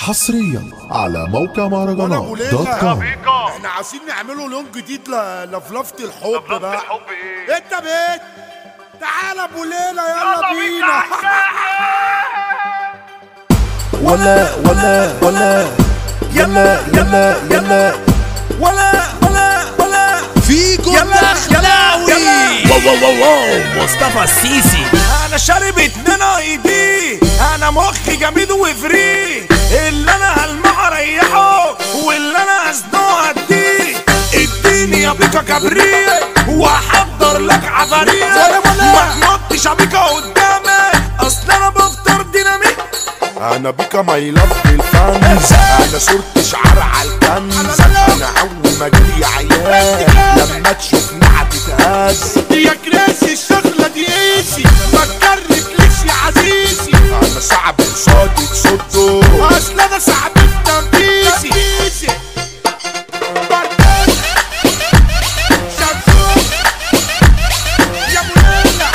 حصريا على موقع مهرجانات دوت كوم احنا عايزين نعمله لون جديد ل- لفلفة الحب لفلفة بقى الحب ايه؟ انت بيت تعالى ابو ليلى يلا بينا ولا ولا ولا يلا يلا يلا ولا ولا ولا فيكم يلا دخلاوي واو واو واو واو مصطفى السيسي انا شارب اتنين اي دي انا مخي جميد وفري اللي انا هلمع اريحه واللي انا هزنقه اديه اديني يا بيكا كبريت واحضر لك عفاريت ما تنطش يا بيكا قدامك اصل انا بفطر ديناميت انا بيكا ماي لاف الفانز انا صورتي شعار على الكنز انا اول ما جالي عيال لما تشوفني هتتهز يا كراسي الشغلة دي ايسي ما تكركليش يا عزيزي انا صعب قصادي تصده اصل انا صعب التنفيذي بردان شمسون يا ابو ليلى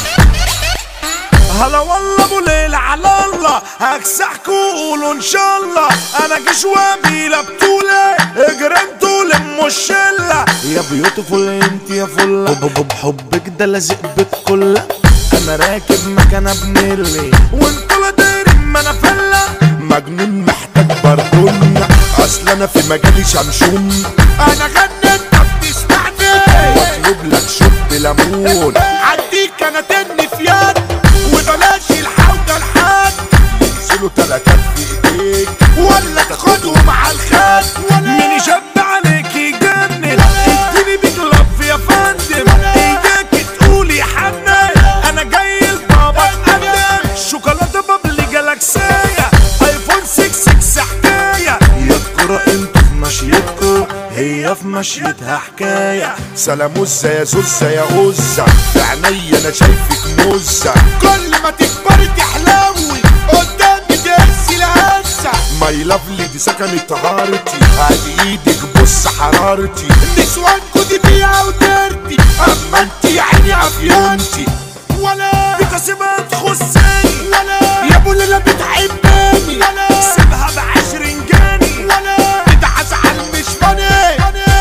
هلا والله ابو ليلى على الله هكسحكوا قولوا ان شاء الله انا جيش واميلة بطولة اجرنتوا لموا الشلة يا بيوتيفول انت يا فلة حب حب حبك ده لازق بالكلة انا راكب مكان ابنلي وانتوا لا دايرين ما انا فلة مجنون محتاج بردون اصل انا في مجالي شمشون انا غنيت طب تسمعني واطلب لك شوب ليمون عديك انا تني في يد وبلاش الحوضه لحد ينزلوا تلاتات في ايديك ولا تاخدهم على الخد مين يشب عليك يجنن اديني بيك لف يا فندم ايديك تقولي يا حنان انا جاي لبابا اتقدم شوكولاته بابلي جالاكسيه ايفون 6 6 حكايه يا تكرة انتوا في مشيتكوا هي في مشيتها حكايه سلاموزة يا زوزة يا غزة في عينيا انا شايفك مزة كل ما تكبري تحلوي قدامي تهزي الهزة ماي لافلي دي سكنت طهارتي ادي ايدك بص حرارتي نسوانكو دي بيها ودرتي اما انت يا عيني عفيانتي ولا بتسيبها تخصني ولا يا ابو ليلى بتحبني ولا سيبها بعشرين جاني ولا بتعز على مش فاني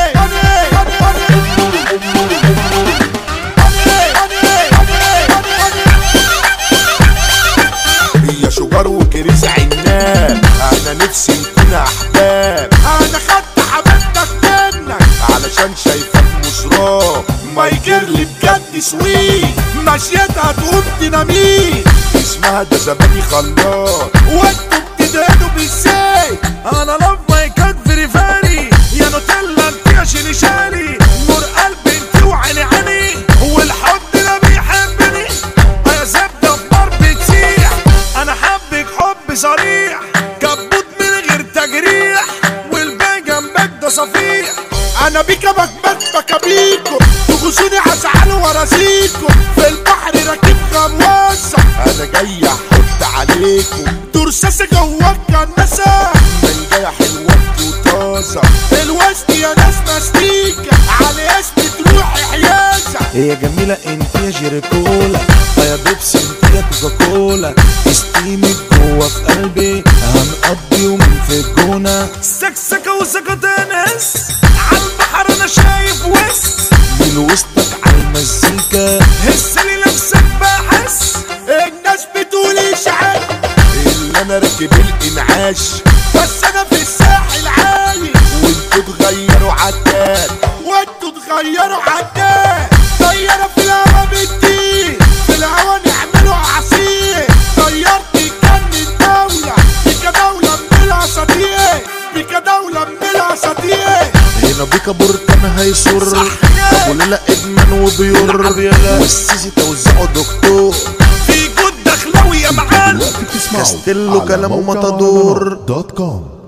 هي شجار وكريز عناب انا نفسي نكون احباب انا خدت حبيبتك منك علشان شايفك مزراه ما يجرلي بجد سويت مشيتها تقوم ديناميت اسمها ده زبادي خلاط وانتوا بتدهنوا بالزيت انا لاف ماي كات فيري فاري يا نوتيلا انت يا شيلي شالي نور قلبي انت وعيني عيني والحب ده بيحبني يا زبده بنار بتسيح انا حبك حب صريح كبوت من غير تجريح والباقي جنبك ده صفيح انا بيكا بكبت بكابيكو تغزوني هزعل وراسيكو في البحر راكب غواصة انا جاي احط عليكو ترساسة جواك كناسة من جاي حلوة وطازة الوسط يا ناس مستيكة على اسمي تروحي حيازة هي جميلة انت يا جيريكولا يا بيبسي انت يا كوكاكولا استيمي جوا في قلبي هنقضي يومين في الجونة سكسكة وسكتانس عالبحر انا شايف وس من وسطك عالمزيكا هسلي نفسك بحس الناس بتقول اشعال اللي انا راكب الانعاش بس انا في الساحل عالي وانتوا تغيروا عداد وانتوا تغيروا عداد طيارة في الهوا بتطير في الهوا نعملوا عصير طيارتي كان الدولة بيكا دولة من الاساطير بيكا دولة من الاساطير هنا بيكا بركان هيسر ابو ليلى ادمان وبيور والسيسي توزعه دكتور في جود دخلاوي يا معلم دلوقتي بتسمعوا كاستيلو على كلامه موقع مطادور مهرجانات دوت كوم